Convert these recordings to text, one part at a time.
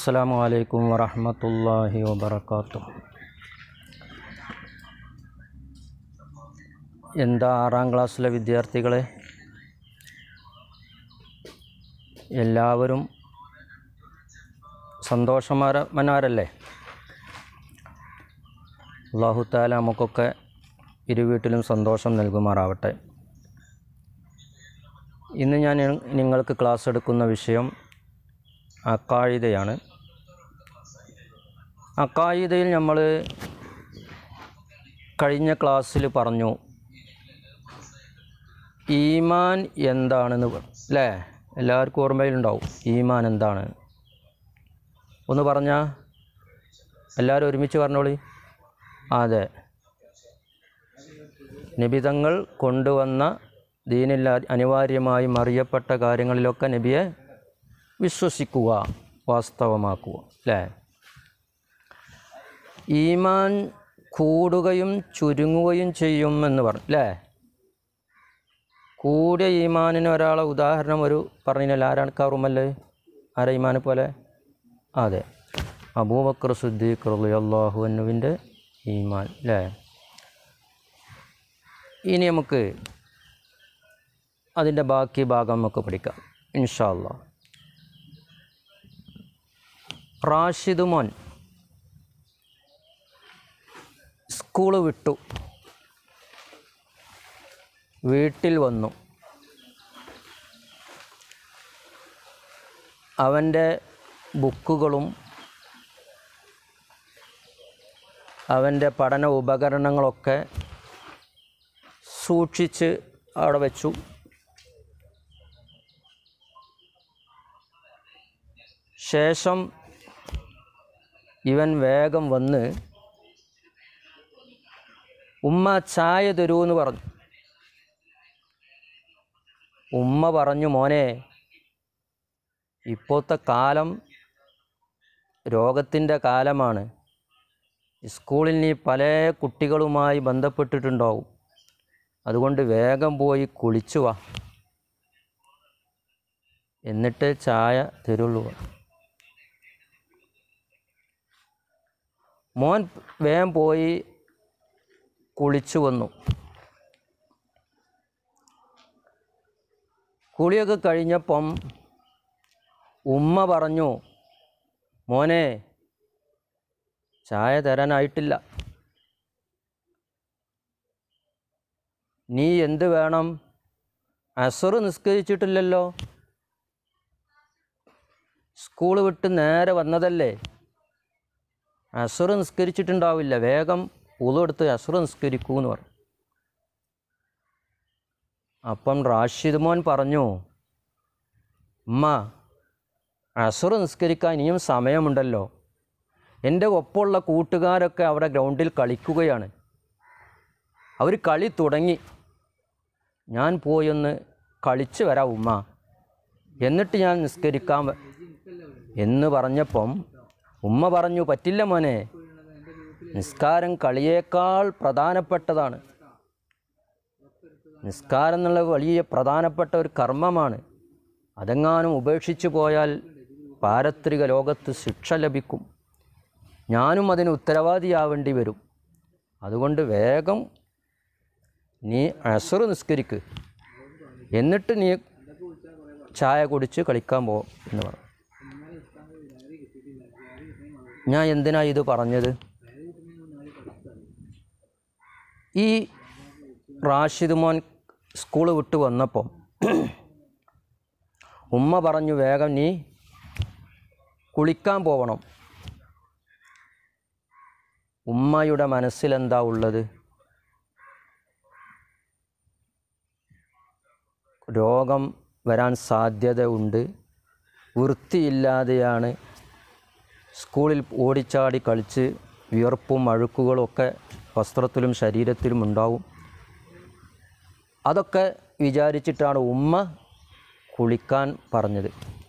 അസ്സാം വലൈക്കും വറഹമത്തല്ലാഹി വബർക്കാത്തു എന്താ ആറാം ക്ലാസ്സിലെ വിദ്യാർത്ഥികളെ എല്ലാവരും സന്തോഷമാരന്മാരല്ലേ അള്ളാഹു താല നമുക്കൊക്കെ ഇരുവീട്ടിലും സന്തോഷം നൽകുമാറാവട്ടെ ഇന്ന് ഞാൻ നിങ്ങൾക്ക് ക്ലാസ് എടുക്കുന്ന വിഷയം അക്കായിദയാണ് അക്കായിദയിൽ നമ്മൾ കഴിഞ്ഞ ക്ലാസ്സിൽ പറഞ്ഞു ഈമാൻ എന്താണെന്ന് പ- അല്ലേ എല്ലാവർക്കും ഓർമ്മയിലുണ്ടാവും ഈമാൻ എന്താണ് ഒന്ന് പറഞ്ഞാൽ എല്ലാവരും ഒരുമിച്ച് പറഞ്ഞോളി അതെ നിബിതങ്ങൾ കൊണ്ടുവന്ന ദീനിൽ അനിവാര്യമായും അറിയപ്പെട്ട കാര്യങ്ങളിലൊക്കെ നബിയെ വിശ്വസിക്കുക വാസ്തവമാക്കുക അല്ലേ ഈമാൻ കൂടുകയും ചുരുങ്ങുകയും ചെയ്യും എന്ന് പറഞ്ഞു അല്ലേ കൂടിയ ഈമാനിന് ഒരാളെ ഉദാഹരണം ഒരു പറഞ്ഞില്ല ആരാണ് കറുമല്ലേ ആരാ ഈമാനെ പോലെ അതെ അബൂബക്കർ സുദ്ദീഖ് റളിയല്ലാഹു അൻഹുവിൻ്റെ ഈമാൻ അല്ലേ ഇനി നമുക്ക് അതിൻ്റെ ബാക്കി ഭാഗം നമുക്ക് പഠിക്കാം ഇൻഷാ അല്ലാ റാഷിദ് മോൻ സ്കൂള് വിട്ടു വീട്ടിൽ വന്നു അവൻ്റെ ബുക്കുകളും അവൻ്റെ പഠന ഉപകരണങ്ങളൊക്കെ സൂക്ഷിച്ച് അവിടെ വെച്ചു ശേഷം ഇവൻ വേഗം വന്ന് ഉമ്മ ചായ തരൂ എന്ന് പറഞ്ഞു ഉമ്മ പറഞ്ഞു മോനെ ഇപ്പോഴത്തെ കാലം രോഗത്തിൻ്റെ കാലമാണ് സ്കൂളിൽ നീ പല കുട്ടികളുമായി ബന്ധപ്പെട്ടിട്ടുണ്ടാവും അതുകൊണ്ട് വേഗം പോയി കുളിച്ചു വാ എന്നിട്ട് ചായ തരുള്ളൂ മോൻ വേഗം പോയി കുളിച്ചു വന്നു കുളിയൊക്കെ കഴിഞ്ഞപ്പം ഉമ്മ പറഞ്ഞു മോനെ ചായ തരാനായിട്ടില്ല നീ എന്ത് വേണം അസറ് നിസ്കരിച്ചിട്ടില്ലല്ലോ സ്കൂൾ വിട്ട് നേരെ വന്നതല്ലേ അസുറ് നിസ്കരിച്ചിട്ടുണ്ടാവില്ല വേഗം ഉളെടുത്ത് അസുറ് നിസ്കരിക്കൂ എന്ന് പറഞ്ഞു അപ്പം റാഷിദ് മോൻ പറഞ്ഞു ഉമ്മ അസുറ് നിസ്കരിക്കാൻ ഇനിയും സമയമുണ്ടല്ലോ എൻ്റെ ഒപ്പമുള്ള കൂട്ടുകാരൊക്കെ അവിടെ ഗ്രൗണ്ടിൽ കളിക്കുകയാണ് അവർ കളി തുടങ്ങി ഞാൻ പോയൊന്ന് കളിച്ച് വരാം ഉമ്മ എന്നിട്ട് ഞാൻ നിസ്കരിക്കാൻ വ- എന്ന് പറഞ്ഞപ്പം ഉമ്മ പറഞ്ഞു പറ്റില്ല മോനെ നിസ്കാരം കളിയേക്കാൾ പ്രധാനപ്പെട്ടതാണ് നിസ്കാരം എന്നുള്ള വലിയ പ്രധാനപ്പെട്ട ഒരു കർമ്മമാണ് അതെങ്ങാനും ഉപേക്ഷിച്ചു പോയാൽ പാരത്രിക ലോകത്ത് ശിക്ഷ ലഭിക്കും ഞാനും അതിന് ഉത്തരവാദിയാവേണ്ടി വരും അതുകൊണ്ട് വേഗം നീ അസറ് നിസ്കരിക്ക് എന്നിട്ട് നീ ചായ കുടിച്ച് കളിക്കാൻ പോ എന്ന് പറഞ്ഞു ഞാൻ എന്തിനാ ഇത് പറഞ്ഞത് ഈ റാഷിദ് മോൻ സ്കൂൾ വിട്ട് വന്നപ്പോൾ ഉമ്മ പറഞ്ഞു വേഗം നീ കുളിക്കാൻ പോവണം ഉമ്മയുടെ മനസ്സിലെന്താ ഉള്ളത് രോഗം വരാൻ സാധ്യത ഉണ്ട് വൃത്തിയില്ലാതെയാണ് സ്കൂളിൽ ഓടിച്ചാടി കളിച്ച് വിയർപ്പും അഴുക്കുകളും ഒക്കെ വസ്ത്രത്തിലും ശരീരത്തിലും ഉണ്ടാവും അതൊക്കെ വിചാരിച്ചിട്ടാണ് ഉമ്മ കുളിക്കാൻ പറഞ്ഞത്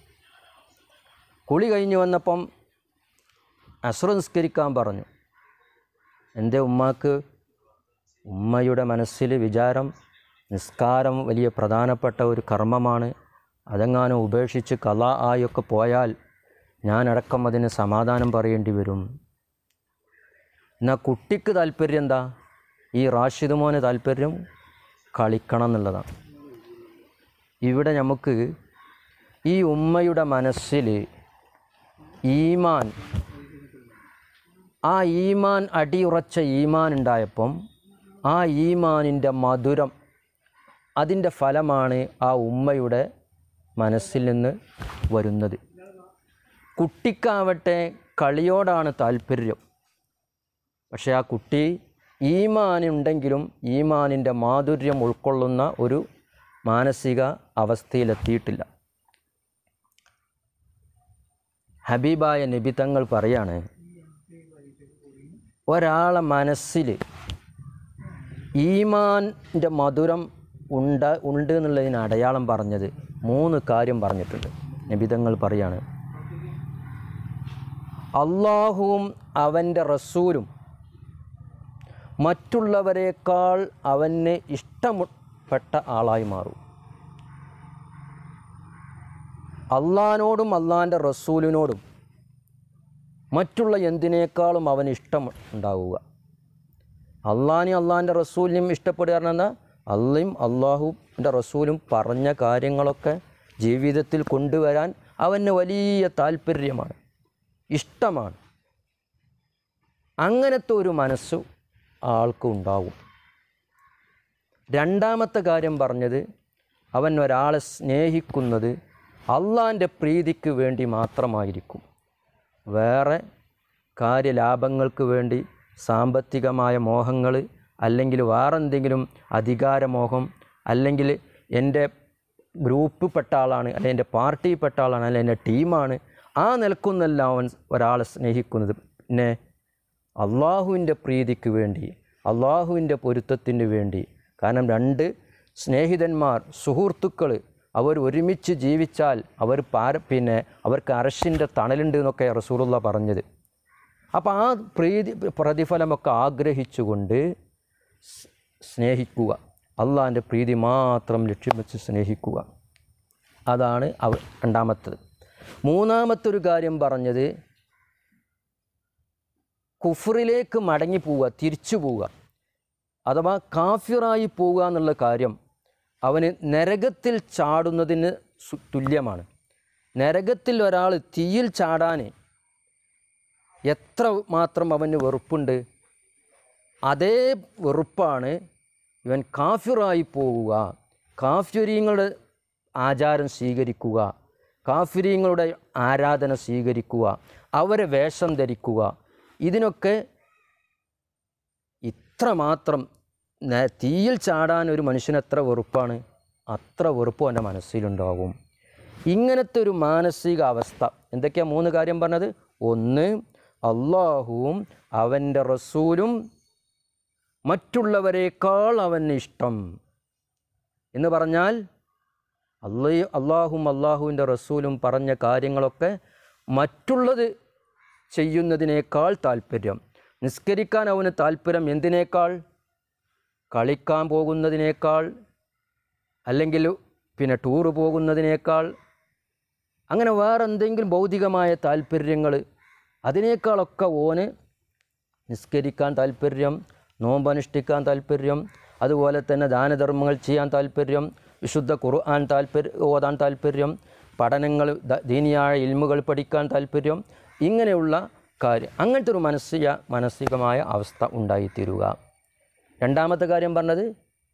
കുളി കഴിഞ്ഞ് വന്നപ്പം അസുറ നിസ്കരിക്കാൻ പറഞ്ഞു എൻ്റെ ഉമ്മാക്ക് ഉമ്മയുടെ മനസ്സിൽ വിചാരം നിസ്കാരം വലിയ പ്രധാനപ്പെട്ട ഒരു കർമ്മമാണ് അതെങ്ങാനും ഉപേക്ഷിച്ച് കല ആയൊക്കെ പോയാൽ ഞാനടക്കം അതിന് സമാധാനം പറയേണ്ടി വരും എന്നാൽ കുട്ടിക്ക് താല്പര്യം എന്താ ഈ റാഷിദ് മോന് താല്പര്യം കളിക്കണം എന്നുള്ളതാണ് ഇവിടെ നമുക്ക് ഈ ഉമ്മയുടെ മനസ്സിൽ ഈമാൻ ആ ഈമാൻ അടിയുറച്ച ഈമാൻ ഉണ്ടായപ്പം ആ ഈമാനിൻ്റെ മധുരം അതിൻ്റെ ഫലമാണ് ആ ഉമ്മയുടെ മനസ്സിൽ നിന്ന് വരുന്നത് കുട്ടിക്കാവട്ടെ കളിയോടാണ് താല്പര്യം പക്ഷേ ആ കുട്ടി ഈമാനുണ്ടെങ്കിലും ഈമാനിൻ്റെ മാധുര്യം ഉൾക്കൊള്ളുന്ന ഒരു മാനസിക അവസ്ഥയിലെത്തിയിട്ടില്ല ഹബീബായ നബി തങ്ങൾ പറയാണ് ഒരാളെ മനസ്സിൽ ഈമാൻ്റെ മധുരം ഉണ്ട് ഉണ്ട് എന്നുള്ളതിന് അടയാളം പറഞ്ഞത് മൂന്ന് കാര്യം പറഞ്ഞിട്ടുണ്ട് നബിതങ്ങൾ പറയാണ് അള്ളാഹുവും അവൻ്റെ റസൂലും മറ്റുള്ളവരെക്കാൾ അവന് ഇഷ്ടപ്പെട്ട ആളായി മാറും അള്ളഹാനോടും അള്ളാൻ്റെ റസൂലിനോടും മറ്റുള്ള എന്തിനേക്കാളും അവന് ഇഷ്ടം ഉണ്ടാവുക അള്ളാഹിനെയും അള്ളാഹിൻ്റെ റസൂലിനെയും ഇഷ്ടപ്പെടുക പറഞ്ഞാൽ അള്ളയും അള്ളാഹുവിൻ്റെ റസൂലും പറഞ്ഞ കാര്യങ്ങളൊക്കെ ജീവിതത്തിൽ കൊണ്ടുവരാൻ അവന് വലിയ താല്പര്യമാണ് ഇഷ്ടമാണ് അങ്ങനത്തെ ഒരു മനസ്സ് ആൾക്ക് ഉണ്ടാവും രണ്ടാമത്തെ കാര്യം പറഞ്ഞത് അവൻ ഒരാളെ സ്നേഹിക്കുന്നത് അള്ളാൻ്റെ പ്രീതിക്ക് വേണ്ടി മാത്രമായിരിക്കും വേറെ കാര്യലാഭങ്ങൾക്ക് വേണ്ടി സാമ്പത്തികമായ മോഹങ്ങൾ അല്ലെങ്കിൽ വേറെന്തെങ്കിലും അധികാരമോഹം അല്ലെങ്കിൽ എൻ്റെ ഗ്രൂപ്പ് പെട്ട ആളാണ് അല്ലെങ്കിൽ എൻ്റെ പാർട്ടിയിൽപ്പെട്ട ആളാണ് അല്ലെങ്കിൽ എൻ്റെ ടീമാണ് ആ നിലക്കൊന്നല്ല അവൻ ഒരാളെ സ്നേഹിക്കുന്നത് പിന്നെ അള്ളാഹുവിൻ്റെ പ്രീതിക്ക് വേണ്ടി അള്ളാഹുവിൻ്റെ പൊരുത്തത്തിന് വേണ്ടി കാരണം രണ്ട് സ്നേഹിതന്മാർ സുഹൃത്തുക്കൾ അവർ ഒരുമിച്ച് ജീവിച്ചാൽ അവർ പാര പിന്നെ അവർക്ക് അറശിൻ്റെ തണലുണ്ട് എന്നൊക്കെ റസൂലുള്ള പറഞ്ഞത് അപ്പോൾ ആ പ്രീതി പ്രതിഫലമൊക്കെ ആഗ്രഹിച്ചുകൊണ്ട് സ്- സ്നേഹിക്കുക അള്ളാഹിൻ്റെ പ്രീതി മാത്രം ലക്ഷ്യം വെച്ച് സ്നേഹിക്കുക അതാണ് അവ രണ്ടാമത്തത് മൂന്നാമത്തൊരു കാര്യം പറഞ്ഞത് കുഫറിലേക്ക് മടങ്ങി പോവുക തിരിച്ചു പോവുക അഥവാ കാഫിറായി പോവുക എന്നുള്ള കാര്യം അവന് നരകത്തിൽ ചാടുന്നതിന് സു- തുല്യമാണ് നരകത്തിൽ ഒരാൾ തീയിൽ ചാടാൻ എത്ര മാത്രം അവന് വെറുപ്പുണ്ട് അതേ വെറുപ്പാണ് ഇവൻ കാഫിറായി പോവുക കാഫ്യുരീങ്ങളുടെ ആചാരം സ്വീകരിക്കുക കാഫിരീങ്ങളുടെ ആരാധന സ്വീകരിക്കുക അവരെ വേഷം ധരിക്കുക ഇതിനൊക്കെ ഇത്രമാത്രം ന- തീയിൽ ചാടാൻ ഒരു മനുഷ്യന് എത്ര വെറുപ്പാണ് അത്ര വെറുപ്പും എൻ്റെ മനസ്സിലുണ്ടാവും ഇങ്ങനത്തെ ഒരു മാനസിക അവസ്ഥ എന്തൊക്കെയാണ് മൂന്ന് കാര്യം പറഞ്ഞത് ഒന്ന് അള്ളാഹുവും അവൻ്റെ റസൂലും മറ്റുള്ളവരെക്കാൾ അവന് ഇഷ്ടം എന്ന് പറഞ്ഞാൽ അള്ളേ അള്ളാഹും അള്ളാഹുവിൻ്റെ റസൂലും പറഞ്ഞ കാര്യങ്ങളൊക്കെ മറ്റുള്ളത് ചെയ്യുന്നതിനേക്കാൾ താല്പര്യം നിസ്കരിക്കാൻ അവന് താല്പര്യം എന്തിനേക്കാൾ കളിക്കാൻ പോകുന്നതിനേക്കാൾ അല്ലെങ്കിൽ പിന്നെ ടൂറ് പോകുന്നതിനേക്കാൾ അങ്ങനെ വേറെ എന്തെങ്കിലും ഭൗതികമായ താല്പര്യങ്ങൾ അതിനേക്കാളൊക്കെ ഓന് നിസ്കരിക്കാൻ താല്പര്യം നോമ്പനുഷ്ഠിക്കാൻ താല്പര്യം അതുപോലെ തന്നെ ദാനധർമ്മങ്ങൾ ചെയ്യാൻ താല്പര്യം വിശുദ്ധ ഖുർആൻ താല്പര്യം ഓതാൻ താല്പര്യം പഠനങ്ങൾ ദ- ദീനിയായ ഇൽമുകൾ പഠിക്കാൻ താല്പര്യം ഇങ്ങനെയുള്ള കാര്യം അങ്ങനത്തെ ഒരു മനസ്സിക മാനസികമായ അവസ്ഥ ഉണ്ടായിത്തീരുക രണ്ടാമത്തെ കാര്യം പറഞ്ഞത്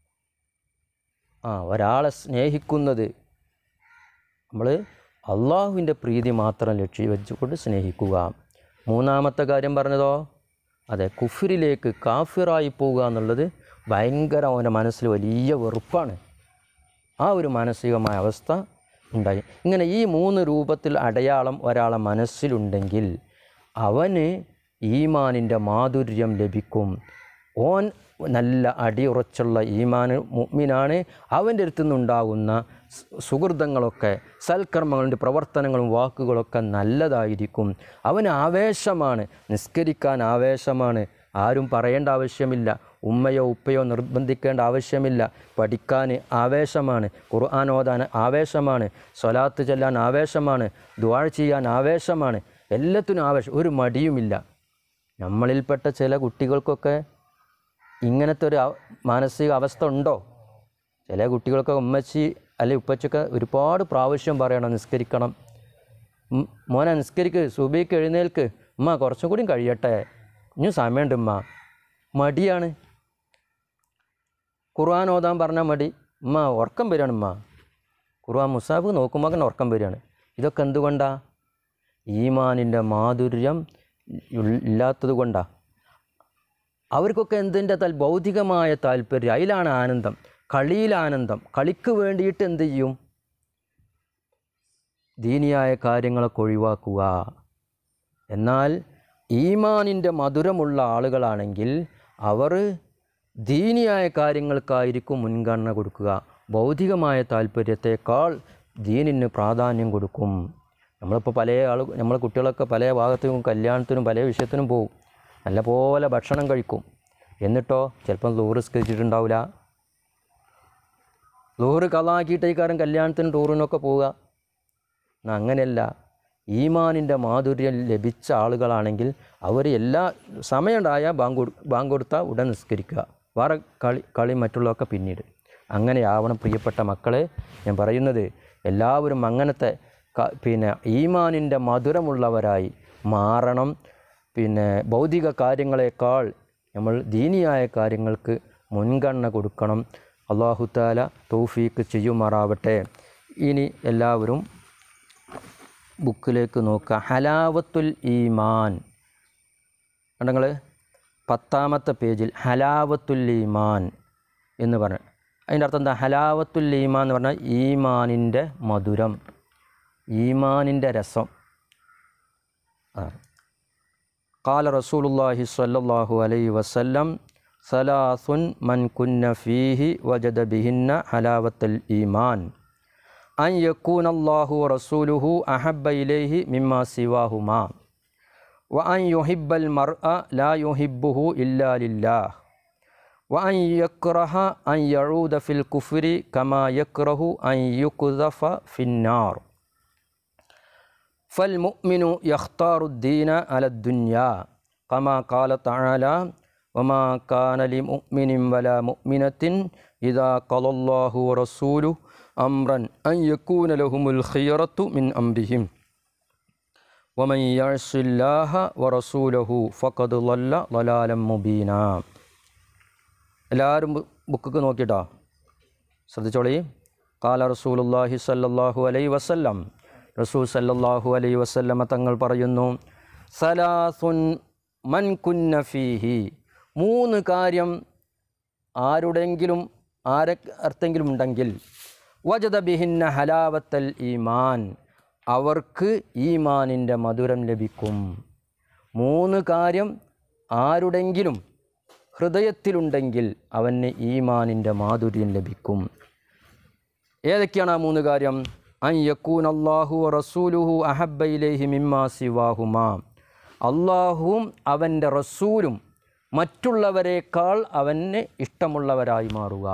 ആ ഒരാളെ സ്നേഹിക്കുന്നത് നമ്മൾ അള്ളാഹുവിൻ്റെ പ്രീതി മാത്രം ലക്ഷ്യം വെച്ചുകൊണ്ട് സ്നേഹിക്കുക മൂന്നാമത്തെ കാര്യം പറഞ്ഞതോ അതെ കുഫിറിലേക്ക് കാഫിറായി പോവുക എന്നുള്ളത് ഭയങ്കര അവൻ്റെ മനസ്സിൽ വലിയ വെറുപ്പാണ് ആ ഒരു മാനസികമായ അവസ്ഥ ഉണ്ടായി ഇങ്ങനെ ഈ മൂന്ന് രൂപത്തിൽ അടയാളം ഒരാളെ മനസ്സിലുണ്ടെങ്കിൽ അവന് ഈമാനിൻ്റെ മാധുര്യം ലഭിക്കും ഓൻ നല്ല അടിയുറച്ചുള്ള ഈമാൻ മുഗ്മിനാണ് അവൻ്റെ അടുത്തു നിന്നുണ്ടാകുന്ന സ് സുഹൃതങ്ങളൊക്കെ സൽക്കർമ്മങ്ങളുടെ പ്രവർത്തനങ്ങളും വാക്കുകളൊക്കെ നല്ലതായിരിക്കും അവന് ആവേശമാണ് നിസ്കരിക്കാൻ ആവേശമാണ് ആരും പറയേണ്ട ആവശ്യമില്ല ഉമ്മയോ ഉപ്പയോ നിർബന്ധിക്കേണ്ട ആവശ്യമില്ല പഠിക്കാൻ ആവേശമാണ് ഖുർആൻ ഓതാൻ ആവേശമാണ് സ്വലാത്ത് ചെല്ലാൻ ആവേശമാണ് ദുആ ചെയ്യാൻ ആവേശമാണ് എല്ലാത്തിനും ആവേശം ഒരു മടിയുമില്ല നമ്മളിൽപ്പെട്ട ചില കുട്ടികൾക്കൊക്കെ ഇങ്ങനത്തെ ഒരു അവ- മാനസിക അവസ്ഥ ഉണ്ടോ ചില കുട്ടികൾക്ക് ഉമ്മച്ചി അല്ലെ ഉപ്പച്ചൊക്കെ ഒരുപാട് പ്രാവശ്യം പറയണം നിസ്കരിക്കണം ഉം, മോനെ നിസ്കരിക്ക് സുബിക്ക് എഴുന്നേൽക്ക് ഉമ്മ കുറച്ചും കൂടി കഴിയട്ടെ ഇനി സമയമുണ്ട് ഉമ്മ മടിയാണ് ഖുർആൻ ഓതാൻ പറഞ്ഞാൽ മടി ഉമ്മ ഉറക്കം വരികയാണ് ഉമ്മ ഖുർആൻ മുസാഫ് നോക്കുമ്പോൾ അങ്ങനെ ഉറക്കം വരികയാണ് ഇതൊക്കെ എന്തുകൊണ്ടാ ഈമാനിൻ്റെ മാധുര്യം ഇൽ- ഇല്ലാത്തത് കൊണ്ടാ അവർക്കൊക്കെ എന്തിൻ്റെ താൽ ഭൗതികമായ താല്പര്യം അതിലാണ് ആനന്ദം കളിയിൽ ആനന്ദം കളിക്ക് വേണ്ടിയിട്ട് എന്ത് ചെയ്യും ദീനിയായ കാര്യങ്ങളൊക്കെ ഒഴിവാക്കുക എന്നാൽ ഈമാനിൻ്റെ മധുരമുള്ള ആളുകളാണെങ്കിൽ അവർ ദീനിയായ കാര്യങ്ങൾക്കായിരിക്കും മുൻഗണന കൊടുക്കുക ഭൗതികമായ താല്പര്യത്തെക്കാൾ ദീനിന് പ്രാധാന്യം കൊടുക്കും നമ്മളിപ്പോൾ പല ആൾ നമ്മളെ കുട്ടികളൊക്കെ പല ഭാഗത്തും കല്യാണത്തിനും പല വിഷയത്തിനും പോകും നല്ലപോലെ ഭക്ഷണം കഴിക്കും എന്നിട്ടോ ചിലപ്പം ലൂറ് സ്കരിച്ചിട്ടുണ്ടാവില്ല ലൂറ് കലാക്കിയിട്ട് ഈ കാര്യം കല്യാണത്തിനും ടൂറിനൊക്കെ പോവുക എന്നാൽ അങ്ങനെയല്ല ഈമാനിൻ്റെ മാധുര്യം ലഭിച്ച ആളുകളാണെങ്കിൽ അവർ എല്ലാ സമയമുണ്ടായാൽ ബാങ്ക് കൊടു ബാങ്ക് കൊടുത്താൽ ഉടൻ നിസ്കരിക്കുക വേറെ കളി കളി മറ്റുള്ളതൊക്കെ പിന്നീട് അങ്ങനെയാവണം പ്രിയപ്പെട്ട മക്കളെ ഞാൻ പറയുന്നത് എല്ലാവരും അങ്ങനത്തെ ക- പിന്നെ ഈമാനിൻ്റെ മധുരമുള്ളവരായി മാറണം പിന്നെ ഭൗതിക കാര്യങ്ങളെക്കാൾ നമ്മൾ ദീനിയായ കാര്യങ്ങൾക്ക് മുൻഗണന കൊടുക്കണം അള്ളാഹുത്താല തൗഫീക്ക് ചെയ്യുമാറാവട്ടെ ഇനി എല്ലാവരും ബുക്കിലേക്ക് നോക്കുക ഹലാവത്തുൽ ഈമാൻ കണ്ടങ്ങൾ പത്താമത്തെ പേജിൽ ഹലാവത്തുൽ ഈമാൻ എന്ന് പറഞ്ഞു അതിൻ്റെ അർത്ഥം എന്താ ഹലാവത്തുൽ ഈമാൻ എന്ന് പറഞ്ഞാൽ ഈമാനിൻ്റെ മധുരം ഈമാനിൻ്റെ രസം അതാണ് قال رسول الله صلى الله عليه وسلم ثلاث من كن فيه وجد بهن حلاوة الإيمان أن يكون الله ورسوله أحب إليه مما سواهما وأن يحب المرء لا يحبه إلا لله وأن يكره أن يعود في الكفر كما يكره أن يقذف في النار فالمؤمن يختار الدين على الدنيا كما قال تعالى وما كان لمؤمن ولا مؤمنة إذا قال الله ورسوله أمرا أن يكون لهم الخيرة من أمرهم ومن يعص الله ورسوله فقد ضل ضلالا مبينا എല്ലാവരും ബുക്കൊക്കെ നോക്കിയിട്ടോ ശ്രദ്ധിച്ചോളി കാല റസൂലുല്ലാഹി സല്ലല്ലാഹു അലൈ വസല്ലം റസൂൽ സല്ലല്ലാഹു അലൈ വസല്ലമ തങ്ങൾ പറയുന്നു സലാസുൻ മൻ കുന്ന ഫീഹി മൂന്ന് കാര്യം ആരുടെങ്കിലും ആരെ അർത്തെങ്കിലും ഉണ്ടെങ്കിൽ വജദ ബിഹിന്ന ഹലാവത്തൽ ഈമാൻ അവർക്ക് ഈമാനിൻ്റെ മധുരം ലഭിക്കും മൂന്ന് കാര്യം ആരുടെങ്കിലും ഹൃദയത്തിലുണ്ടെങ്കിൽ അവന് ഈമാനിൻ്റെ മാധുര്യം ലഭിക്കും ഏതൊക്കെയാണ് ആ മൂന്ന് കാര്യം അൻ യക്കൂൻ അള്ളാഹു റസൂലുഹു അഹബയിലേഹി മിമ്മാ സിവാഹുമാ അള്ളാഹുവും അവൻ്റെ റസൂലും മറ്റുള്ളവരെക്കാൾ അവന് ഇഷ്ടമുള്ളവരായി മാറുക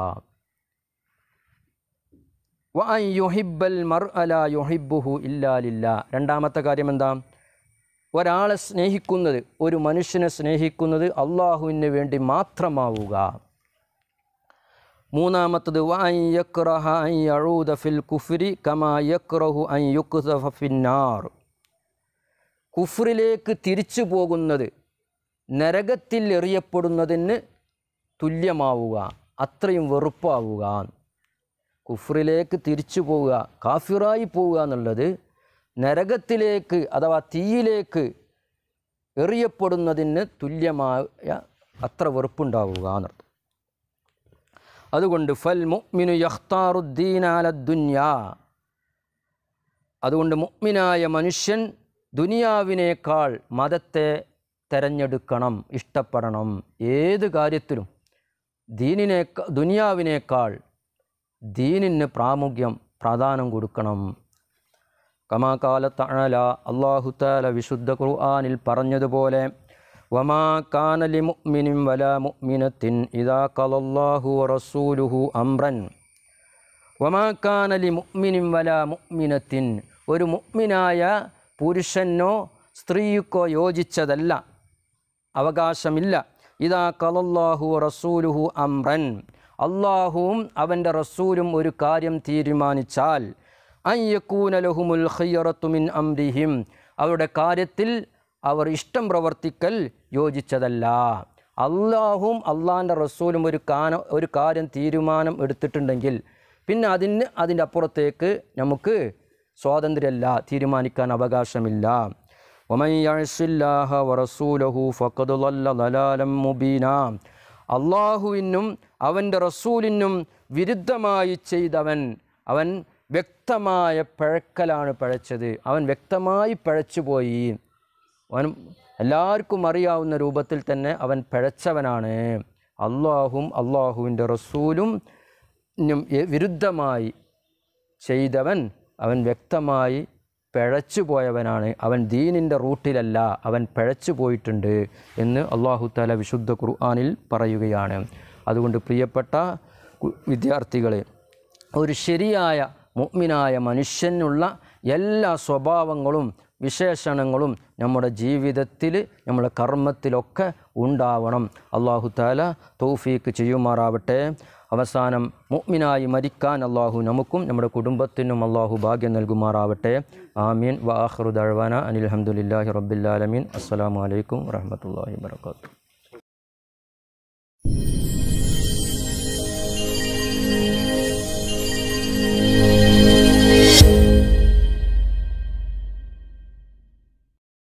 വ അൻ യുഹിബ്ബൽ മർ അല യുഹിബുഹു ഇല്ലാലില്ല രണ്ടാമത്തെ കാര്യം എന്താ ഒരാളെ സ്നേഹിക്കുന്നത് ഒരു മനുഷ്യനെ സ്നേഹിക്കുന്നത് അള്ളാഹുവിന് വേണ്ടി മാത്രമാവുക മൂന്നാമത്തത് വ അൻ യക്റഹ അൻ യഊദ ഫിൽ കുഫ്രി കമാ യക്റഹു അൻ യുക്സഫ ഫിന്നാർ കുഫ്രിലേക്ക് തിരിച്ചു പോകുന്നത് നരകത്തിൽ എറിയപ്പെടുന്നതിന് തുല്യമാവുക അത്രയും വെറുപ്പാവുക കുഫ്രിലേക്ക് തിരിച്ചു പോവുക കാഫിറായി പോവുക എന്നുള്ളത് നരകത്തിലേക്ക് അഥവാ തീയിലേക്ക് എറിയപ്പെടുന്നതിന് തുല്യമായ അത്ര വെറുപ്പുണ്ടാവുക എന്നർത്ഥം അതുകൊണ്ട് ഫൽ മുഅ്മിനു യഖ്താറുദ്ദീന അല ദുന്യാ അതുകൊണ്ട് മുഅ്മിനായ മനുഷ്യൻ ദുനിയാവിനേക്കാൾ മതത്തെ തിരഞ്ഞെടുക്കണം ഇഷ്ടപ്പെടണം ഏത് കാര്യത്തിലും ദീനിനേക്കാ ദുനിയാവിനേക്കാൾ ദീനിന് പ്രാമുഖ്യം പ്രാധാനം കൊടുക്കണം കമാകാല തഴല അള്ളാഹു താല വിശുദ്ധ ഖുർആാനിൽ പറഞ്ഞതുപോലെ وما كان لمؤمن ولا مؤمنة إذا قضى الله ورسوله أمرا وما كان لمؤمن ولا مؤمنة ഒരു മുഅ്മിനായ പുരുഷനോ സ്ത്രീക്കോ യോജിച്ചതല്ല അവകാശമില്ല ഇതാ കലല്ലാഹു റസൂലുഹു അംറൻ അള്ളാഹുവും അവൻ്റെ റസൂലും ഒരു കാര്യം തീരുമാനിച്ചാൽ അയ്യക്കൂനലഹുമുൽ ഖയ്യറത്തുമിൻ അംരിഹിം അവരുടെ കാര്യത്തിൽ അവർ ഇഷ്ടം പ്രവർത്തിക്കൽ യോജിച്ചതല്ല അള്ളാഹും അള്ളാഹിൻ്റെ റസൂലും ഒരു കാന ഒരു കാര്യം തീരുമാനം എടുത്തിട്ടുണ്ടെങ്കിൽ പിന്നെ അതിന് അതിൻ്റെ അപ്പുറത്തേക്ക് നമുക്ക് സ്വാതന്ത്ര്യമല്ല തീരുമാനിക്കാൻ അവകാശമില്ല ومن يعص الله ورسوله فقد ضل ضلالا مبينا അള്ളാഹുവിനും അവൻ്റെ റസൂലിനും വിരുദ്ധമായി ചെയ്തവൻ അവൻ വ്യക്തമായ പഴക്കലാണ് പഴച്ചത് അവൻ വ്യക്തമായി പഴച്ചുപോയി അവൻ എല്ലാവർക്കും അറിയാവുന്ന രൂപത്തിൽ തന്നെ അവൻ പഴച്ചവനാണ് അള്ളാഹും അള്ളാഹുവിൻ്റെ റസൂലും നും എ- വിരുദ്ധമായി ചെയ്തവൻ അവൻ വ്യക്തമായി പിഴച്ചു പോയവനാണ് അവൻ ദീനിൻ്റെ റൂട്ടിലല്ല അവൻ പിഴച്ചു പോയിട്ടുണ്ട് എന്ന് അള്ളാഹു താല വിശുദ്ധ ഖുർആാനിൽ പറയുകയാണ് അതുകൊണ്ട് പ്രിയപ്പെട്ട കു- വിദ്യാർത്ഥികളെ ഒരു ശരിയായ മുഅ്മിനായ മനുഷ്യനുള്ള എല്ലാ സ്വഭാവങ്ങളും വിശേഷണങ്ങളും നമ്മുടെ ജീവിതത്തിൽ നമ്മുടെ കർമ്മത്തിലൊക്കെ ഉണ്ടാവണം അള്ളാഹു താല തൗഫീക്ക് ചെയ്യുമാറാവട്ടെ അവസാനം മുഅ്മിനായി മരിക്കാൻ അള്ളാഹു നമുക്കും നമ്മുടെ കുടുംബത്തിനും അള്ളാഹു ഭാഗ്യം നൽകുമാറാവട്ടെ ആമീൻ വാഹ്റു ദഴവാന അനിൽ അഹമ്മദില്ലാഹി റബ്ബില്ലാലമീൻ അസ്സലാമു അലൈക്കും വറഹമത്തല്ലാഹി വാത്തു